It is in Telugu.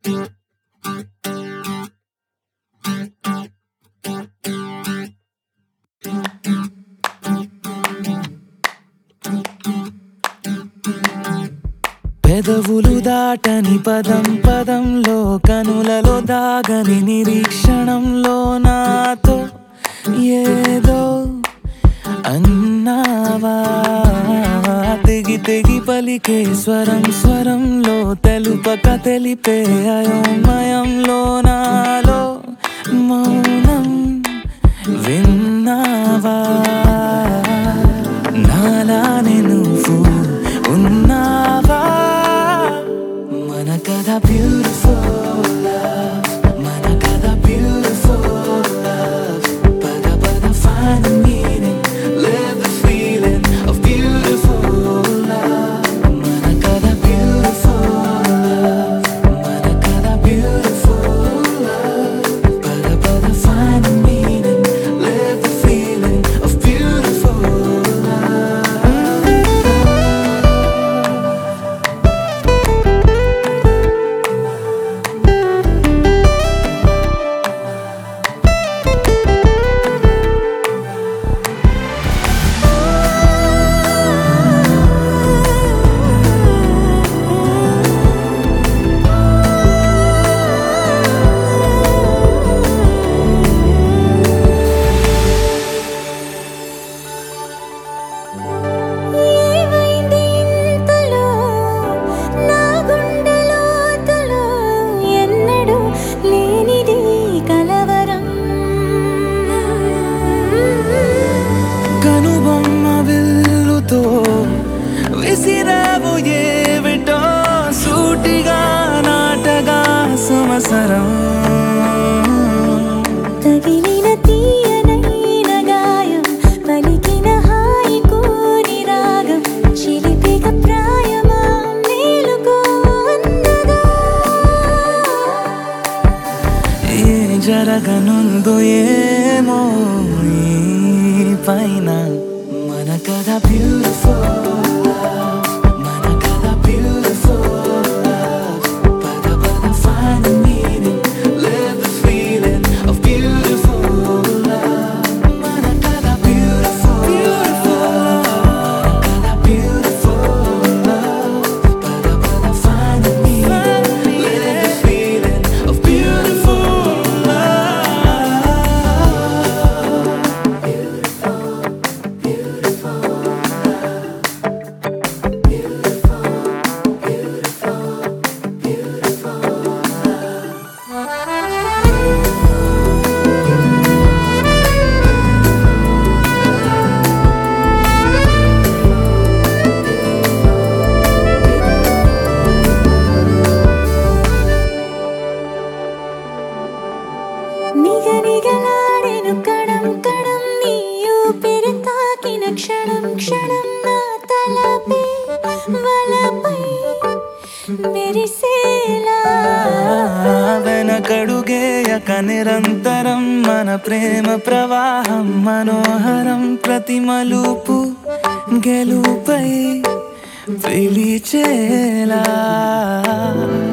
పెదవులు దాటని పదం పదంలో కనులలో దాగని నిరీక్షణంలో నాతో ఏదో అన్నావా తెగి తెగి పలికే స్వరం స్వరంలో తెలుపక తెలిపే అయోమయంలో నాలో మౌనం విన్నావా నాలానే నువ్వు ఉన్నావా మన కథ బ్యూటిఫుల్ మన కథ బ్యూటిఫుల్ పద పద find the meaning live the feeling of beautiful మన కథ beautiful మన కథ beautiful పద పద find the meaning live the feeling of beautiful ఏమైంది ఇంతలో నా గుండెలోతులో ఎన్నడూ లేనిది కలవరం కనుబొమ్మ విల్లుతో విసిరావు ఏవిటో సూటిగా నాటగా సమసరం తగిలిన తీయనైన గాయం పలికిన హాయి కోరి రాగం చిలిపిక ప్రాయమా మేలుకో అందగా ఏ జరగనుందో ఏమో ఈ పైన మన కథ బ్యూటిఫుల్ మన కథ బ్యూటిఫుల్ పద పద find the meaning live the feeling of beautiful మన కథ beautiful beautiful మన కథ beautiful పద పద find the meaning live the feeling of beautiful నిగనిగలాడెను Kadam Kadam నీ ఊపిరి తాకిన క్షణం క్షణం నా తలపై వలపై మెరిసేలా వెనకడుగేయక నిరంతరం మన ప్రేమ ప్రవాహం మనోహరం ప్రతి మలుపు గెలుపై పిలిచేలా